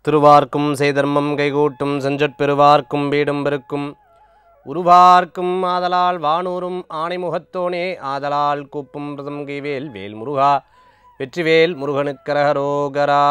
திருவார்க்கும் செய்தர்மம் கைகூட்டும் செஞ்சற்பெருவார்க்கும் வீடும் பெருக்கும் உருவார்க்கும் ஆதலால் வானூரும் ஆணைமுகத்தோனே ஆதலால் கூப்பும் பிரதம் கைவேல் வேல் முருகா வெற்றிவேல் முருகனுக்கரகரோகரா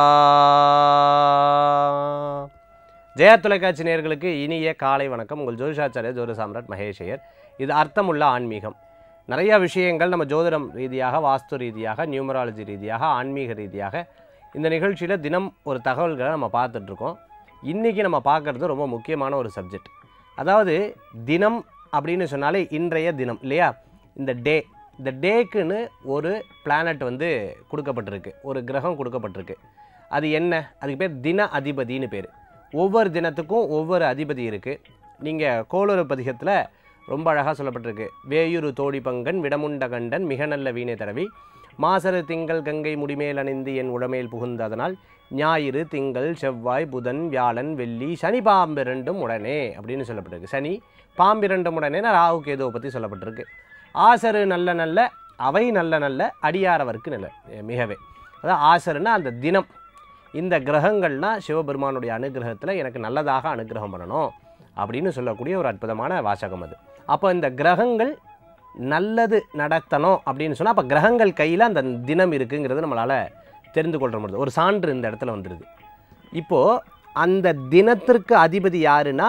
ஜெயா தொலைக்காட்சி நேயர்களுக்கு இனிய காலை வணக்கம் உங்கள் ஜோதிஷாச்சாரிய ஜோதி சாம்ராட் மகேஷையர் இது அர்த்தமுள்ள ஆன்மீகம் நிறைய விஷயங்கள் நம்ம ஜோதிடம் ரீதியாக வாஸ்து ரீதியாக நியூமராலஜி ரீதியாக ஆன்மீக ரீதியாக இந்த நிகழ்ச்சியில் தினம் ஒரு தகவல்களை நம்ம பார்த்துட்ருக்கோம் இன்றைக்கி நம்ம பார்க்குறது ரொம்ப முக்கியமான ஒரு சப்ஜெக்ட் அதாவது தினம் அப்படின்னு சொன்னாலே இன்றைய தினம் இல்லையா இந்த டே இந்த டேக்குன்னு ஒரு பிளானட் வந்து கொடுக்கப்பட்டிருக்கு ஒரு கிரகம் கொடுக்கப்பட்டிருக்கு அது என்ன அதுக்கு பேர் தின அதிபதின்னு பேர் ஒவ்வொரு தினத்துக்கும் ஒவ்வொரு அதிபதி இருக்குது நீங்கள் கோளறு பதிகத்தில் ரொம்ப அழகாக சொல்லப்பட்டிருக்கு வேயுரு தோடி பங்கன் விடமுண்ட கண்டன் மிக நல்ல வீணை தடவி மாசரு திங்கள் கங்கை முடிமேல் அணிந்து என் உடமேல் புகுந்ததனால் ஞாயிறு திங்கள் செவ்வாய் புதன் வியாழன் வெள்ளி சனி பாம்பிரண்டும் உடனே அப்படின்னு சொல்லப்பட்டிருக்கு சனி பாம்பிரண்டும் உடனே ராகு கேதுவை பற்றி சொல்லப்பட்டிருக்கு ஆசரு நல்ல நல்ல அவை நல்ல நல்ல அடியாரவர்க்கு நல்ல மிகவே அதாவது ஆசருன்னா அந்த தினம் இந்த கிரகங்கள்னால் சிவபெருமானுடைய அனுகிரகத்தில் எனக்கு நல்லதாக அனுகிரகம் பண்ணணும் அப்படின்னு சொல்லக்கூடிய ஒரு அற்புதமான வாசகம் அது அப்போ இந்த கிரகங்கள் நல்லது நடத்தணும் அப்படின்னு சொன்னால் அப்போ கிரகங்கள் கையில் அந்த தினம் இருக்குங்கிறது நம்மளால் தெரிந்து கொள்ள முடியுது ஒரு சான்று இந்த இடத்துல வந்துடுது இப்போது அந்த தினத்திற்கு அதிபதி யாருன்னா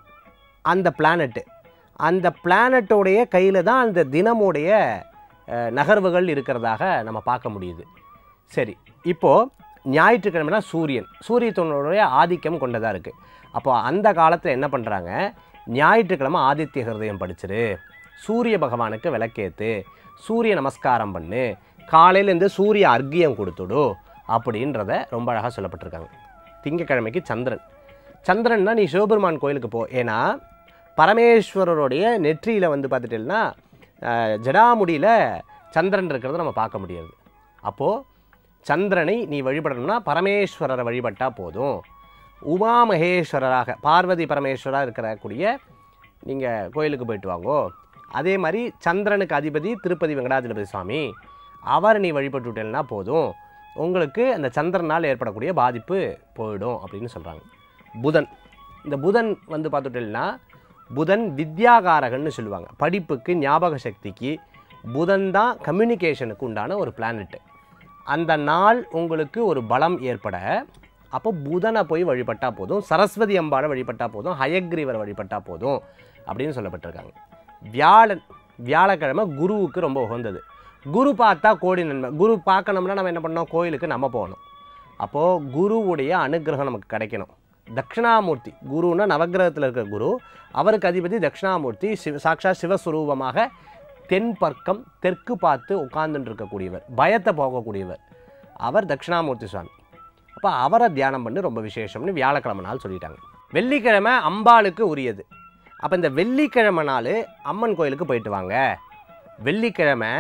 அந்த பிளானட்டு அந்த பிளானட்டோடைய கையில் தான் அந்த தினமுடைய அஹ், நகர்வுகள் இருக்கிறதாக நம்ம பார்க்க முடியுது சரி இப்போது ஞாயிற்றுக்கிழமைனா சூரியன் சூரியத்தனுடைய ஆதிக்கம் கொண்டதாக இருக்குது அப்போ அந்த காலத்தில் என்ன பண்ணுறாங்க ஞாயிற்றுக்கிழமை ஆதித்ய ஹிருதயம் படிச்சிரு சூரிய பகவானுக்கு விளக்கேத்து சூரிய நமஸ்காரம் பண்ணு காலையிலேருந்து சூரிய அர்க்கியம் கொடுத்துடு அப்படின்றத ரொம்ப அழகாக சொல்லப்பட்டிருக்காங்க திங்கக்கிழமைக்கு சந்திரன் சந்திரன்னா நீ சிவபெருமான் கோயிலுக்கு போ ஏன்னா பரமேஸ்வரருடைய நெற்றியில் வந்து பார்த்துட்டீங்கன்னா அஹ், ஜடாமுடியில் சந்திரன் இருக்கிறத நம்ம பார்க்க முடியாது அப்போது சந்திரனை நீ வழிபடணும்னா பரமேஸ்வரரை வழிபட்டால் போதும் உமா மகேஸ்வரராக பார்வதி பரமேஸ்வரராக இருக்கக்கூடிய நீங்கள் கோயிலுக்கு போயிட்டு வாங்கோ அதே மாதிரி சந்திரனுக்கு அதிபதி திருப்பதி வெங்கடாஜலபதி சுவாமி அவர் நீ வழிபட்டு விட்டேன்னா போதும் உங்களுக்கு அந்த சந்திரனால் ஏற்படக்கூடிய பாதிப்பு போயிடும் அப்படின்னு சொல்கிறாங்க புதன் இந்த புதன் வந்து பார்த்துட்டேன்னா புதன் வித்யாகாரகன்னு சொல்லுவாங்க படிப்புக்கு ஞாபக சக்திக்கு புதன் தான் கம்யூனிகேஷனுக்கு உண்டான ஒரு பிளானெட்டு அந்த நாள் உங்களுக்கு ஒரு பலம் ஏற்பட அப்போ புதனை போய் வழிபட்டால் போதும் சரஸ்வதி அம்பாவை வழிபட்டால் போதும் ஹயக்ரீவரை வழிபட்டால் போதும் அப்படின்னு சொல்லப்பட்டிருக்காங்க வியாழன் வியாழக்கிழமை குருவுக்கு ரொம்ப உகந்தது குரு பார்த்தா கோடி நன்மை குரு பார்க்கணும்னா நம்ம என்ன பண்ணோம் கோயிலுக்கு நம்ம போகணும் அப்போது குருவுடைய அனுகிரகம் நமக்கு கிடைக்கணும் தட்சிணாமூர்த்தி குருன்னா நவக்கிரகத்தில் இருக்கிற குரு அவருக்கு அதிபதி தட்சிணாமூர்த்தி சிவ சாட்சா சிவஸ்வரூபமாக தென்பர்க்கம் தெற்கு பார்த்து உட்கார்ந்துட்டு இருக்கக்கூடியவர் பயத்தை போகக்கூடியவர் அவர் தட்சிணாமூர்த்தி சுவாமி அப்போ அவரை தியானம் பண்ணி ரொம்ப விசேஷம்னு வியாழக்கிழமை நாள் சொல்லிட்டாங்க வெள்ளிக்கிழமை அம்பாளுக்கு உரியது அப்போ இந்த வெள்ளிக்கிழமை நாள் அம்மன் கோயிலுக்கு போயிட்டு வாங்க வெள்ளிக்கிழமை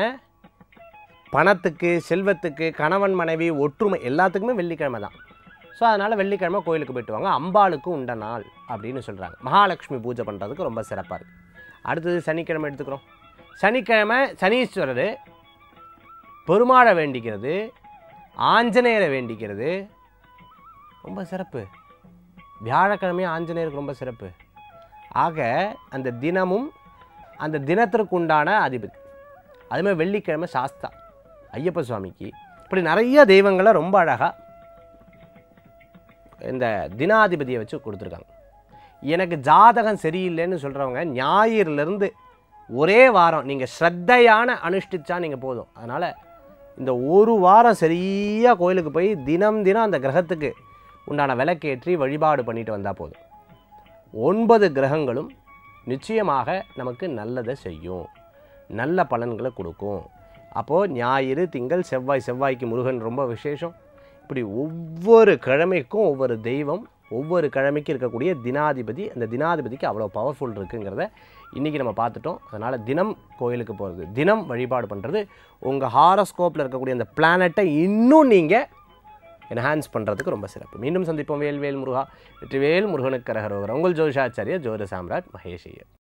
பணத்துக்கு செல்வத்துக்கு கணவன் மனைவி ஒற்றுமை எல்லாத்துக்குமே வெள்ளிக்கிழமை தான் ஸோ அதனால் வெள்ளிக்கிழமை கோயிலுக்கு போயிட்டு வாங்க அம்பாளுக்கு உண்ட நாள் அப்படின்னு சொல்கிறாங்க மகாலட்சுமி பூஜை பண்ணுறதுக்கு ரொம்ப சிறப்பாக இருக்குது அடுத்தது சனிக்கிழமை எடுத்துக்கிறோம் சனிக்கிழமை சனீஸ்வரர் பெருமாளை வேண்டிக்கிறது ஆஞ்சநேயரை வேண்டிக்கிறது ரொம்ப சிறப்பு வியாழக்கிழமை ஆஞ்சநேயருக்கு ரொம்ப சிறப்பு ஆக அந்த தினமும் அந்த தினத்திற்கு உண்டான அதிபதி அதுமாதிரி வெள்ளிக்கிழமை சாஸ்தா ஐயப்ப சுவாமிக்கு இப்படி நிறைய தெய்வங்களை ரொம்ப அழகாக இந்த தினாதிபதியை வச்சு கொடுத்துருக்காங்க எனக்கு ஜாதகம் சரியில்லைன்னு சொல்கிறவங்க ஞாயிறுலேருந்து ஒரே வாரம் நீங்கள் ஸ்ரத்தையான அனுஷ்டிச்சா நீங்கள் போதும் அதனால் இந்த ஒரு வாரம் சரியாக கோயிலுக்கு போய் தினம் தினம் அந்த கிரகத்துக்கு உண்டான விளக்கேற்றி வழிபாடு பண்ணிட்டு வந்தால் போதும் ஒன்பது கிரகங்களும் நிச்சயமாக நமக்கு நல்லதை செய்யும் நல்ல பலன்களை கொடுக்கும் அப்போது ஞாயிறு திங்கள் செவ்வாய் செவ்வாய்க்கு முருகன் ரொம்ப விசேஷம் இப்படி ஒவ்வொரு கிழமைக்கும் ஒவ்வொரு தெய்வம் ஒவ்வொரு கிழமைக்கு இருக்கக்கூடிய தினாதிபதி அந்த தினாதிபதிக்கு அவ்வளோ பவர்ஃபுல் இருக்குங்கிறத இன்றைக்கி நம்ம பார்த்துட்டோம் அதனால் தினம் கோயிலுக்கு போகிறது தினம் வழிபாடு பண்ணுறது உங்கள் ஹாரோஸ்கோப்பில் இருக்கக்கூடிய அந்த பிளானட்டை இன்னும் நீங்கள் என்ஹான்ஸ் பண்ணுறதுக்கு ரொம்ப சிறப்பு மீண்டும் சந்திப்போம் வேல்வேல் முருகா வெற்றிவேல் முருகனுக்கு கரகரோகர் உங்கள் ஜோதிஷாச்சாரிய ஜோதி சாம்ராட் மகேஷ் ஐயர்